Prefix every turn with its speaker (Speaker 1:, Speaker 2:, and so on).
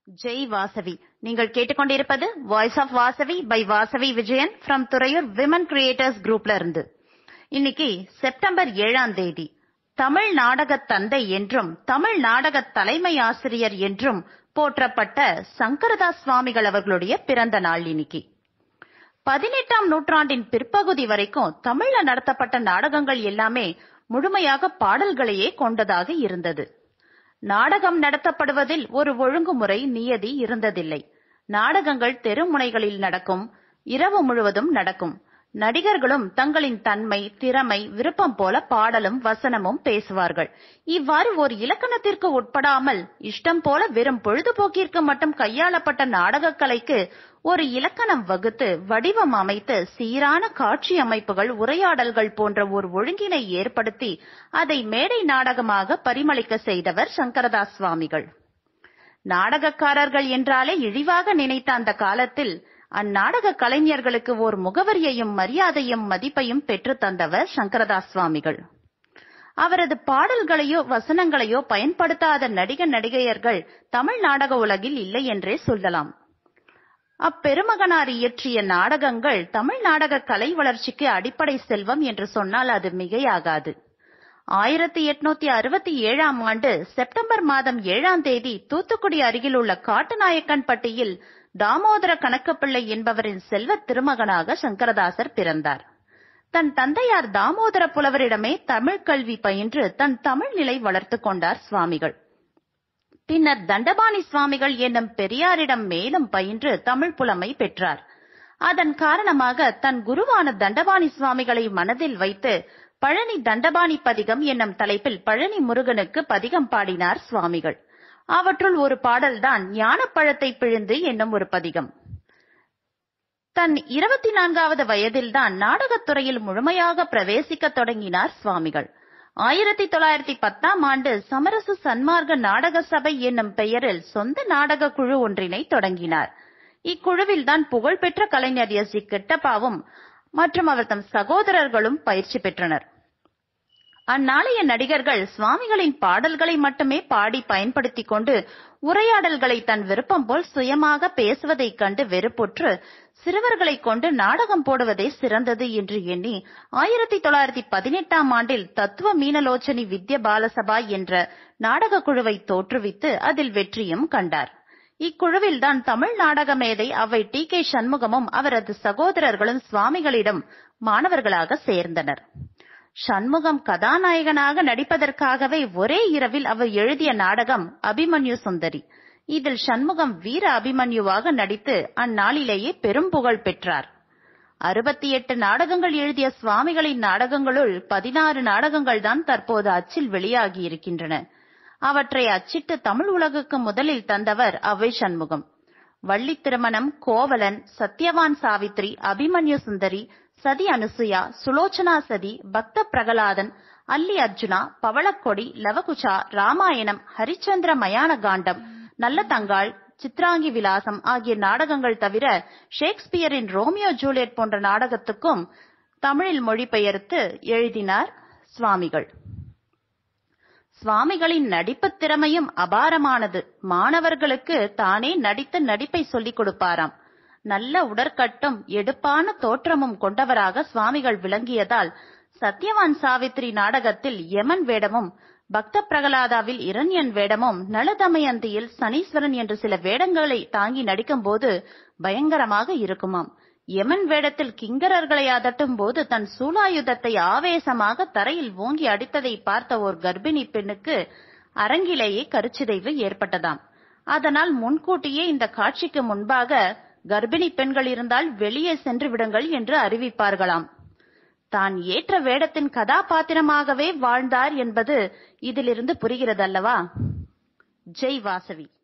Speaker 1: ஜெய் வாசவி நீங்கள் கேட்டுக்கொண்டிருப்பது voice of Vasavi by Vasavi Vijayan from Thuraiyur women creators குரூப்ல இருந்து இன்னைக்கு செப்டம்பர் ஏழாம் தேதி தமிழ் நாடக தந்தை என்றும் தமிழ் நாடக தலைமை ஆசிரியர் என்றும் போற்றப்பட்ட சங்கரதாஸ் சுவாமிகள் அவர்களுடைய பிறந்த நாள் இன்னைக்கு பதினெட்டாம் நூற்றாண்டின் பிற்பகுதி வரைக்கும் தமிழ்ல நடத்தப்பட்ட நாடகங்கள் எல்லாமே முழுமையாக பாடல்களையே கொண்டதாக இருந்தது நாடகம் நடத்தப்படுவதில் ஒரு ஒழுங்குமுறை நியதி இருந்ததில்லை நாடகங்கள் தெருமுனைகளில் நடக்கும் இரவு முழுவதும் நடக்கும் நடிகர்களும் தங்களின் தன்மை திறமை விருப்பம் போல பாடலும் வசனமும் பேசுவார்கள் இவ்வாறு ஒரு இலக்கணத்திற்கு உட்படாமல் இஷ்டம் போல வெறும் பொழுதுபோக்கிற்கு மட்டும் கையாளப்பட்ட நாடகக் கலைக்கு ஒரு இலக்கணம் வகுத்து வடிவம் அமைத்து சீரான காட்சி அமைப்புகள் உரையாடல்கள் போன்ற ஒரு ஒழுங்கினை ஏற்படுத்தி அதை மேடை நாடகமாக பரிமளிக்க செய்தவர் சங்கரதாஸ் சுவாமிகள் நாடகக்காரர்கள் என்றாலே இழிவாக நினைத்த அந்த காலத்தில் அந்நாடக கலைஞர்களுக்கு ஓர் முகவரியையும் மரியாதையும் மதிப்பையும் பெற்று தந்தவர் சங்கரதாஸ் சுவாமிகள் அவரது பாடல்களையோ வசனங்களையோ பயன்படுத்தாத நடிக நடிகையர்கள் தமிழ் நாடக உலகில் இல்லை என்றே சொல்லலாம் அப்பெருமகனார் இயற்றிய நாடகங்கள் தமிழ் நாடக கலை வளர்ச்சிக்கு அடிப்படை செல்வம் என்று சொன்னால் அது மிகையாகாது ஆயிரத்தி எட்நூத்தி அறுபத்தி ஏழாம் ஆண்டு செப்டம்பர் மாதம் ஏழாம் தேதி தூத்துக்குடி அருகில் உள்ள காட்டுநாயக்கன்பட்டியில் தாமோதர கணக்கப்பிள்ளை என்பவரின் செல்வ திருமகனாக சங்கரதாசர் பிறந்தார் தன் தந்தையார் தாமோதர புலவரிடமே தமிழ் கல்வி பயின்று தன் தமிழ் நிலை வளர்த்து கொண்டார் சுவாமிகள் பின்னர் தண்டபாணி சுவாமிகள் என்னும் பெரியாரிடம் மேலும் பயின்று தமிழ் புலமை பெற்றார் அதன் காரணமாக தன் குருவான தண்டபாணி சுவாமிகளை மனதில் வைத்து பழனி தண்டபாணி பதிகம் என்னும் தலைப்பில் பழனி முருகனுக்கு பதிகம் பாடினார் சுவாமிகள் அவற்றுள் ஒரு பாடல்தான் ஞானப்பழத்தை பிழிந்து என்னும் ஒரு பதிகம் தன் இருபத்தி நான்காவது வயதில்தான் நாடகத்துறையில் முழுமையாக பிரவேசிக்க தொடங்கினார் சுவாமிகள் ஆயிரத்தி தொள்ளாயிரத்தி பத்தாம் ஆண்டு சமரச சன்மார்க்க நாடக சபை என்னும் பெயரில் சொந்த நாடக குழு ஒன்றினை தொடங்கினார் இக்குழுவில் தான் புகழ்பெற்ற கலைஞர் எஸ் ஜி கிட்டப்பாவும் மற்றும் அவர் தம் சகோதரர்களும் பயிற்சி பெற்றனர் அந்நாளைய நடிகர்கள் சுவாமிகளின் பாடல்களை மட்டுமே பாடி பயன்படுத்திக் கொண்டு உரையாடல்களை தன் விருப்பம் போல் சுயமாக பேசுவதைக் கண்டு வெறுப்புற்று சிறுவர்களை கொண்டு நாடகம் போடுவதே சிறந்தது என்று எண்ணி ஆயிரத்தி தொள்ளாயிரத்தி பதினெட்டாம் ஆண்டில் தத்துவ மீனலோச்சனி வித்ய பாலசபா என்ற நாடக குழுவை தோற்றுவித்து அதில் வெற்றியும் கண்டார் இக்குழுவில் தான் தமிழ் நாடக மேதை அவை டி கே சண்முகமும் அவரது சகோதரர்களும் சுவாமிகளிடம் மாணவர்களாக சேர்ந்தனர் சண்முகம் கதாநாயகனாக நடிப்பதற்காகவே ஒரே இரவில் அவர் எழுதிய நாடகம் அபிமன்யு சுந்தரி இதில் சண்முகம் வீர அபிமன்யுவாக நடித்து அந்நாளிலேயே பெரும் புகழ் பெற்றார் அறுபத்தி எட்டு நாடகங்கள் எழுதிய சுவாமிகளின் நாடகங்களுள் பதினாறு நாடகங்கள் தான் தற்போது அச்சில் வெளியாகி இருக்கின்றன அவற்றை அச்சிட்டு தமிழ் உலகுக்கு முதலில் தந்தவர் அவை சண்முகம் வள்ளி திருமணம் கோவலன் சத்யவான் சாவித்ரி அபிமன்யு சுந்தரி சதி அனுசுயா சுலோச்சனா சதி பக்த பிரகலாதன் அல்லி அர்ஜுனா பவளக்கொடி லவகுச்சா ராமாயணம் ஹரிச்சந்திர மயான காண்டம் நல்ல தங்காள் சித்ராங்கி விலாசம் ஆகிய நாடகங்கள் தவிர ஷேக்ஸ்பியரின் ரோமியோ ஜூலியட் போன்ற நாடகத்துக்கும் தமிழில் மொழிபெயர்த்து எழுதினார் சுவாமிகள் சுவாமிகளின் நடிப்பு திறமையும் அபாரமானது மாணவர்களுக்கு தானே நடித்த நடிப்பை சொல்லிக் கொடுப்பாராம் நல்ல உடற்கட்டும் எடுப்பான தோற்றமும் கொண்டவராக சுவாமிகள் விளங்கியதால் சத்யவான் சாவித்ரி நாடகத்தில் யமன் வேடமும் பக்த பிரகலாதாவில் இரண்யன் வேடமும் நலதமயந்தியில் சனீஸ்வரன் என்று சில வேடங்களை தாங்கி நடிக்கும் போது பயங்கரமாக இருக்குமாம் யமன் வேடத்தில் கிங்கரர்களை அதட்டும் போது தன் சூலாயுதத்தை ஆவேசமாக தரையில் ஓங்கி அடித்ததை பார்த்த ஓர் கர்ப்பிணி பெண்ணுக்கு அரங்கிலேயே கருச்சிதைவு ஏற்பட்டதாம் அதனால் முன்கூட்டியே இந்த காட்சிக்கு முன்பாக கர்ப்பிணி பெண்கள் இருந்தால் வெளியே சென்று விடுங்கள் என்று அறிவிப்பார்களாம் தான் ஏற்ற வேடத்தின் கதாபாத்திரமாகவே வாழ்ந்தார் என்பது இதிலிருந்து புரிகிறதல்லவா ஜெய் வாசவி